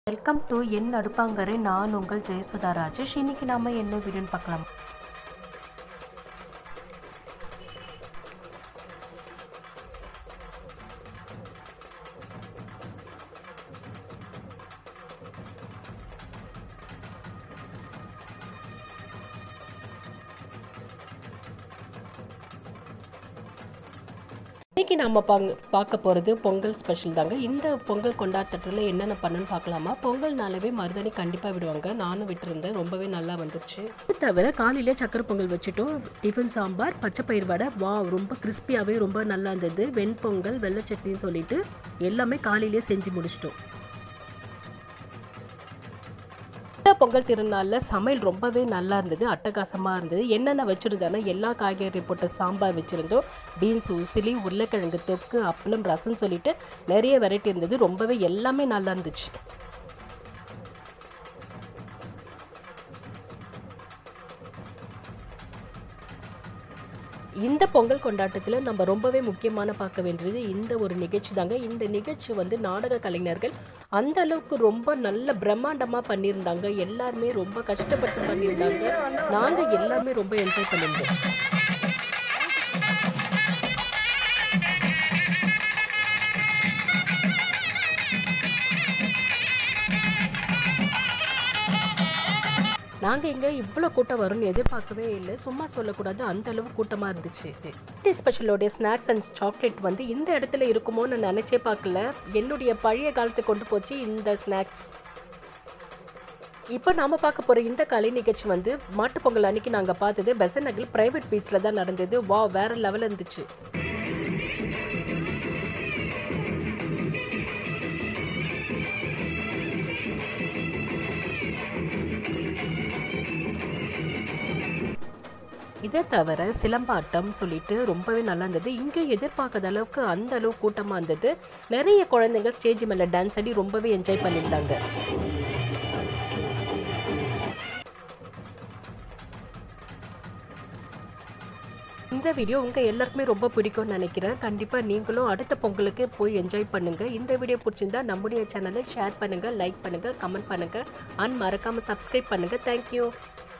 welcome to என் அடுப்பாங்கரை நான் உங்கள் ஜெயசுதா ராஜேஷ் இன்னைக்கு நாம என்ன வீடியோன்னு பார்க்கலாம் இன்னைக்கு நாம பாங்க பார்க்க போகிறது பொங்கல் ஸ்பெஷல் தாங்க இந்த பொங்கல் கொண்டாட்டத்தில் என்னென்ன பண்ணுன்னு பார்க்கலாமா பொங்கல்னாலவே மருதாணி கண்டிப்பாக விடுவாங்க நானும் விட்டுருந்தேன் ரொம்பவே நல்லா வந்துச்சு இது தவிர காலையிலே சக்கரை பொங்கல் வச்சுட்டோம் டிஃபன் சாம்பார் பச்சை பயிர் வடை வா ரொம்ப கிறிஸ்பியாகவே ரொம்ப நல்லா இருந்தது வெண்பொங்கல் வெள்ளை சட்னின்னு சொல்லிட்டு எல்லாமே காலையிலே செஞ்சு முடிச்சிட்டோம் இந்த பொங்கல் திருநாளில் சமையல் ரொம்பவே நல்லா இருந்தது அட்டகாசமாக இருந்தது என்னென்ன வச்சுருந்தோன்னா எல்லா காய்கறி போட்ட சாம்பார் வச்சுருந்தோம் பீன்ஸ் உசிலி உருளைக்கிழங்கு தொக்கு அப்பளம் ரசம் சொல்லிட்டு நிறைய வெரைட்டி இருந்தது ரொம்பவே எல்லாமே நல்லா இருந்துச்சு இந்த பொங்கல் கொண்டாட்டத்தில் நம்ம ரொம்பவே முக்கியமான பார்க்க வேண்டியது இந்த ஒரு நிகழ்ச்சி தாங்க இந்த நிகழ்ச்சி வந்து நாடக கலைஞர்கள் அந்த அளவுக்கு ரொம்ப நல்ல பிரம்மாண்டமாக பண்ணியிருந்தாங்க எல்லாருமே ரொம்ப கஷ்டப்பட்டு பண்ணியிருந்தாங்க நாங்கள் எல்லாமே ரொம்ப என்ஜாய் பண்ணியிருந்தோம் நாங்கள் இங்கே இவ்வளோ கூட்டம் வரும்னு எதிர்பார்க்கவே இல்லை சும்மா சொல்லக்கூடாது அந்த அளவு கூட்டமாக இருந்துச்சு டீ ஸ்பெஷலோடைய ஸ்நாக்ஸ் அண்ட் சாக்லேட் வந்து இந்த இடத்துல இருக்குமோன்னு நினச்சே பார்க்கல என்னுடைய பழைய காலத்தை கொண்டு போச்சு இந்த ஸ்நாக்ஸ் இப்போ நாம பார்க்க போகிற இந்த கலை நிகழ்ச்சி வந்து மாட்டுப் பொங்கல் அன்னைக்கு நாங்கள் பார்த்தது பெசன் நகர் பிரைவேட் பீச்சில் தான் நடந்தது வா வேற லெவலில் இருந்துச்சு இதை தவிர சிலம்பாட்டம் சொல்லிட்டு ரொம்பவே நல்லா இருந்தது இங்கே எதிர்பார்க்காத அளவுக்கு அந்த அளவு கூட்டமாக இருந்தது நிறைய குழந்தைங்க ஸ்டேஜ் மேலே டான்ஸ் ஆடி ரொம்பவே என்ஜாய் பண்ணியிருந்தாங்க இந்த வீடியோ உங்கள் எல்லாருக்குமே ரொம்ப பிடிக்கும்னு நினைக்கிறேன் கண்டிப்பாக நீங்களும் அடுத்த பொங்கலுக்கு போய் என்ஜாய் பண்ணுங்கள் இந்த வீடியோ பிடிச்சிருந்தா நம்முடைய சேனலை ஷேர் பண்ணுங்கள் லைக் பண்ணுங்கள் கமெண்ட் பண்ணுங்கள் அண்ட் மறக்காமல் சப்ஸ்கிரைப் பண்ணுங்கள் தேங்க்யூ